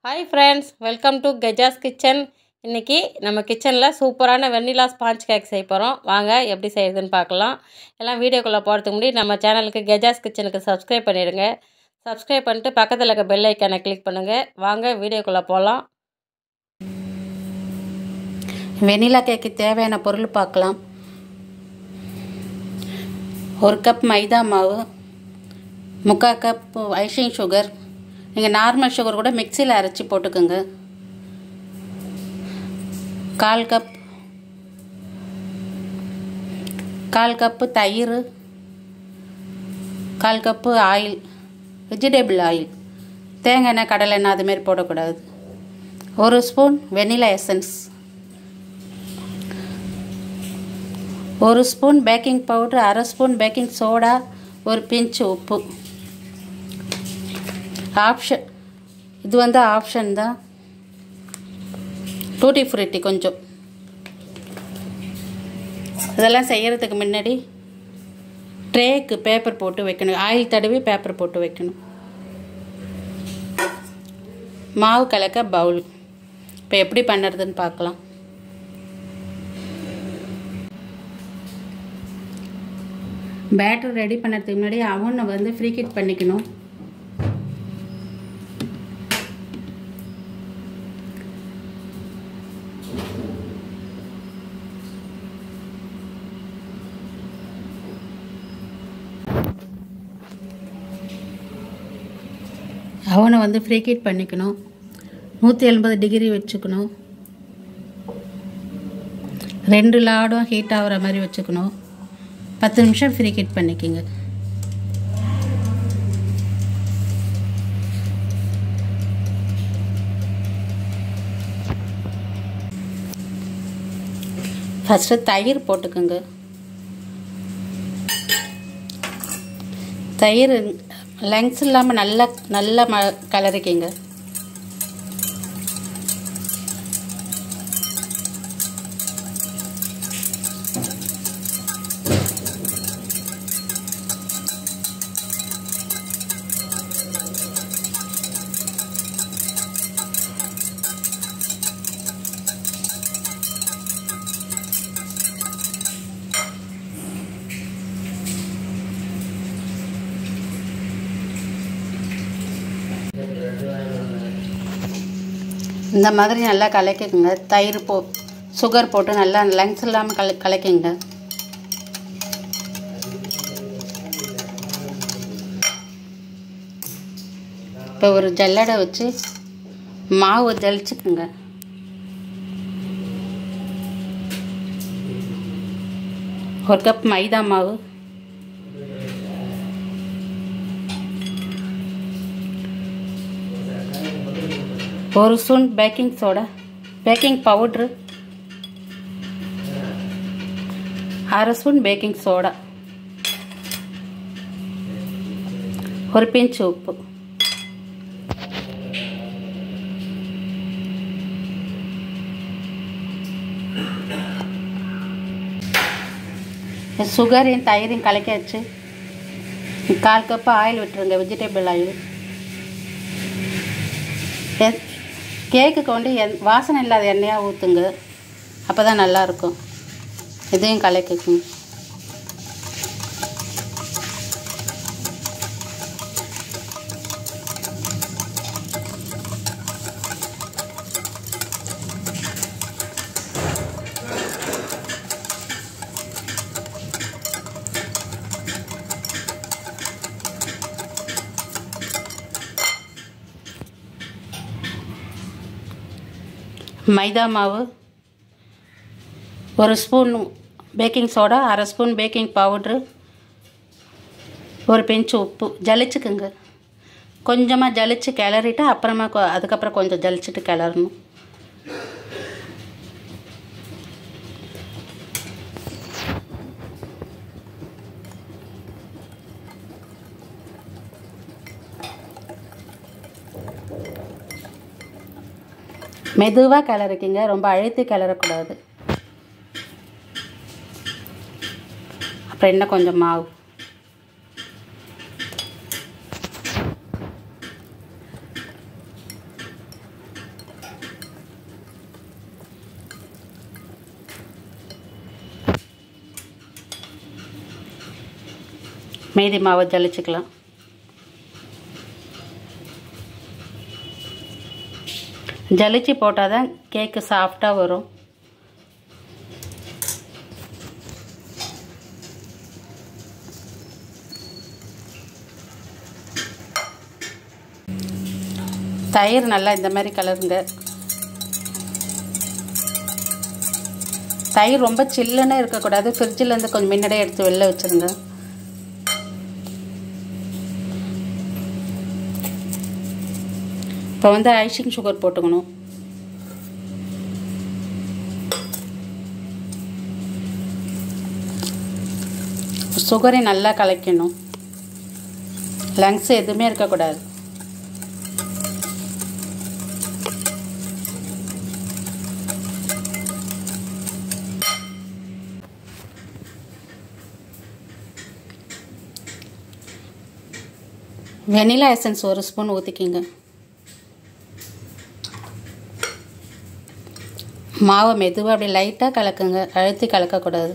hi friends welcome to Gaja's kitchen இன்றைக்கி நம்ம கிச்சனில் சூப்பரான வெண்ணிலா ஸ்பாஞ்ச் கேக் செய்ய போகிறோம் வாங்க எப்படி செய்யுதுன்னு பார்க்கலாம் எல்லாம் வீடியோக்குள்ளே போகிறதுக்கு முன்னாடி நம்ம சேனலுக்கு கஜாஸ் கிச்சனுக்கு சப்ஸ்கிரைப் பண்ணிடுங்க சப்ஸ்கிரைப் பண்ணிட்டு பக்கத்தில் இருக்க பெல் ஐக்கானை கிளிக் பண்ணுங்கள் வாங்க வீடியோக்குள்ளே போகலாம் வெனிலா கேக்கு தேவையான பொருள் பார்க்கலாம் ஒரு கப் மைதா மாவு முக்கால் கப் ஐசிங் சுகர் நீங்கள் நார்மல் சுகர் கூட மிக்சியில் அரைச்சி போட்டுக்கோங்க கால் கப் கால் கப்பு தயிர் கால் கப்பு ஆயில் வெஜிடபிள் ஆயில் தேங்காய் எண்ணெய் கடலை எண்ணெய் அதுமாரி போடக்கூடாது ஒரு ஸ்பூன் வெனிலா எசன்ஸ் ஒரு ஸ்பூன் பேக்கிங் பவுட்ரு அரை ஸ்பூன் பேக்கிங் சோடா ஒரு பிஞ்சு உப்பு ஆப்ஷன் இது வந்து ஆப்ஷன் தான் டூட்டி ஃப்ரூட்டி கொஞ்சம் இதெல்லாம் செய்கிறதுக்கு முன்னாடி ட்ரேக்கு பேப்பர் போட்டு வைக்கணும் ஆயில் தடவி பேப்பர் போட்டு வைக்கணும் மாவு கலக்க பவுல் இப்போ எப்படி பண்ணுறதுன்னு பார்க்கலாம் பேட்டர் ரெடி பண்ணுறதுக்கு முன்னாடி அவனை வந்து ஃப்ரீ கிட் பண்ணிக்கணும் அவனை வந்து ஃப்ரீ ஹீட் பண்ணிக்கணும் நூற்றி எண்பது டிகிரி வச்சுக்கணும் ரெண்டு லாடும் ஹீட் ஆகிற மாதிரி வச்சுக்கணும் பத்து நிமிஷம் ஃப்ரீ ஹீட் பண்ணிக்கோங்க ஃபஸ்ட்டு தயிர் போட்டுக்கோங்க தயிர் லங்ஸ் இல்லாமல் நல்லா நல்லா ம கலரிக்கிங்க இந்த மாதிரி நல்லா கலக்கிக்கோங்க தயிர் போ சுகர் போட்டு நல்லா லங்ஸ் இல்லாமல் கல கலக்கிங்க இப்போ ஒரு ஜல்லடை வச்சு மாவு தெளிச்சுக்குங்க ஒரு கப் மைதா மாவு ஒரு spoon baking soda baking powder அரை ஸ்பூன் பேக்கிங் சோடா ஒரு பிஞ்ச் உப்பு சுகரையும் தயிரையும் கலக்கியாச்சு கால் கப்பு ஆயில் விட்டுருங்க வெஜிடபிள் ஆயில் கேக்குக்கு வந்து என் வாசனை இல்லாத எண்ணெயாக ஊற்றுங்க அப்போ தான் நல்லாயிருக்கும் இதையும் கலக்கிக்குங்க மைதா மாவு ஒரு ஸ்பூன் பேக்கிங் சோடா அரை ஸ்பூன் பேக்கிங் பவுட்ரு ஒரு பிஞ்சு உப்பு ஜலிச்சுக்குங்க கொஞ்சமாக ஜலிச்சு கிளறிட்டு அப்புறமா அதுக்கப்புறம் கொஞ்சம் ஜலிச்சுட்டு கிளறணும் மெதுவாக கிளறிக்கிங்க ரொம்ப அழுத்தி கிளறக்கூடாது அப்புறம் இன்னும் கொஞ்சம் மாவு மீதி மாவை ஜலிச்சுக்கலாம் ஜலிச்சு போட்டால் தான் கேக்கு சாஃப்டாக வரும் தயிர் நல்லா இந்த மாதிரி கலருங்க தயிர் ரொம்ப சில்லுன்னு இருக்கக்கூடாது ஃப்ரிட்ஜிலேருந்து கொஞ்சம் முன்னாடியே எடுத்து வெளில வச்சுருங்க இப்போ வந்து ஐசிங் சுகர் போட்டுக்கணும் சுகரை நல்லா கலக்கணும் லங்ஸ் எதுவுமே இருக்கக்கூடாது வெனிலா எசன்ஸ் ஒரு ஸ்பூன் ஊற்றிக்கிங்க மாவை மெதுவாக அப்படி லைட்டாக கலக்குங்க அழுத்தி கலக்கக்கூடாது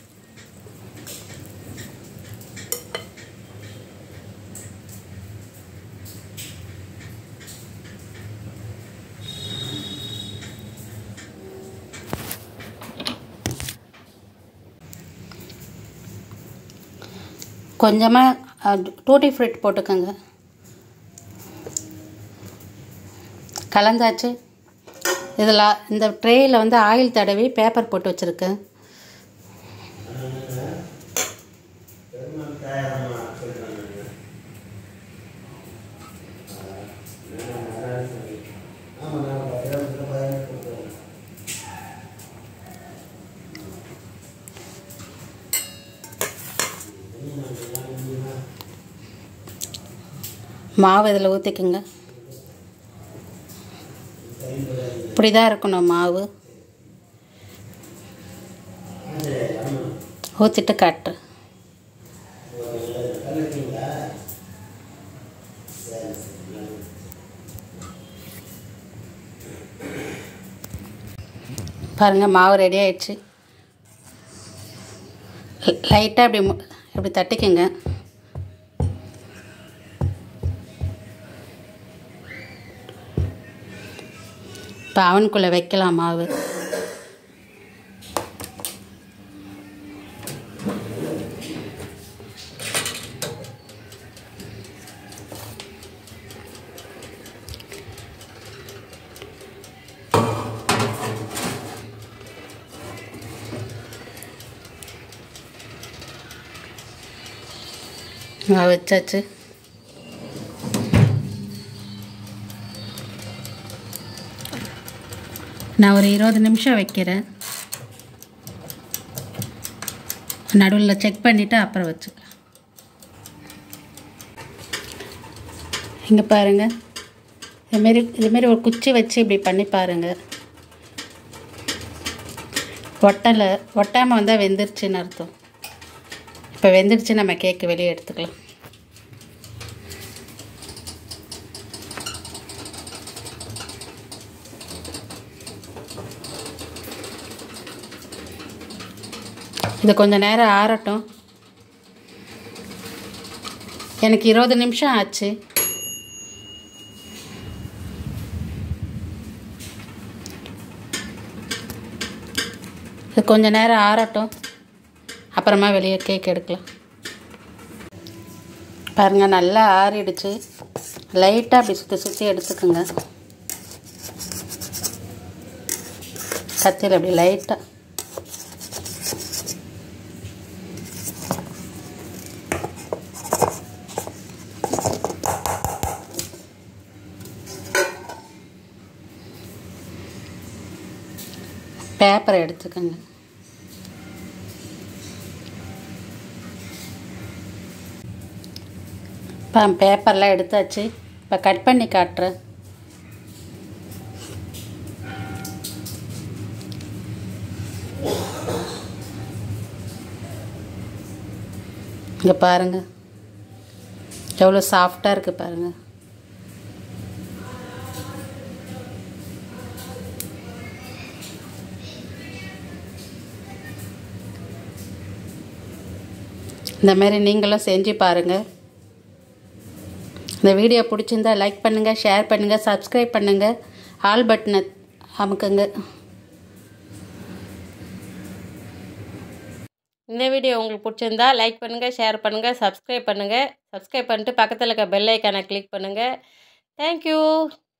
கொஞ்சமாக டூட்டி ஃப்ரூட் போட்டுக்கோங்க கலந்தாச்சு இதில் இந்த ட்ரேயில் வந்து ஆயில் தடவி பேப்பர் போட்டு வச்சுருக்கேன் மாவு இதில் ஊற்றிக்குங்க இப்படி தான் இருக்கணும் மாவு ஊற்றிட்டு காட்டு பாருங்கள் மாவு ரெடி ஆயிடுச்சு லைட்டாக இப்படி மு- இப்படி தட்டிக்கங்க இப்போ அவனுக்குள்ளே வைக்கலாம் மாவு மாவு வச்சாச்சு நான் ஒரு இருபது நிமிஷம் வைக்கிறேன் நடுவில் செக் பண்ணிவிட்டு அப்புறம் வச்சுக்கலாம் இங்கே பாருங்கள் இதுமாரி இதுமாரி ஒரு குச்சி வச்சு இப்படி பண்ணி பாருங்கள் ஒட்டலை ஒட்டாமல் வந்தால் வெந்துருச்சுன்னு அர்த்தம் இப்போ வெந்துருச்சு நம்ம கேக்கு வெளியே எடுத்துக்கலாம் இது கொஞ்சம் நேரம் ஆறட்டும் எனக்கு இருபது நிமிஷம் ஆச்சு இது கொஞ்ச நேரம் ஆறட்டும் அப்புறமா வெளியே கேக் எடுக்கலாம் பாருங்கள் நல்லா ஆறிடுச்சு லைட்டாக அப்படி சுற்றி சுற்றி எடுத்துக்கோங்க கத்தியில் அப்படி லைட்டாக பேப்பரை எடுத்துக்கோங்க இப்போ பேப்பர்லாம் எடுத்தாச்சு இப்போ கட் பண்ணி காட்டுறேன் இங்கே பாருங்கள் எவ்வளோ சாஃப்டாக இருக்குது பாருங்கள் இந்த மாதிரி நீங்களும் செஞ்சு பாருங்கள் இந்த வீடியோ பிடிச்சிருந்தா லைக் பண்ணுங்கள் ஷேர் பண்ணுங்கள் சப்ஸ்கிரைப் பண்ணுங்கள் ஆல் பட்டனை அமுக்குங்க இந்த வீடியோ உங்களுக்கு பிடிச்சிருந்தா லைக் பண்ணுங்கள் ஷேர் பண்ணுங்கள் சப்ஸ்கிரைப் பண்ணுங்கள் சப்ஸ்கிரைப் பண்ணிட்டு பக்கத்தில் இருக்க பெல் ஐக்கானை கிளிக் பண்ணுங்கள் தேங்க்யூ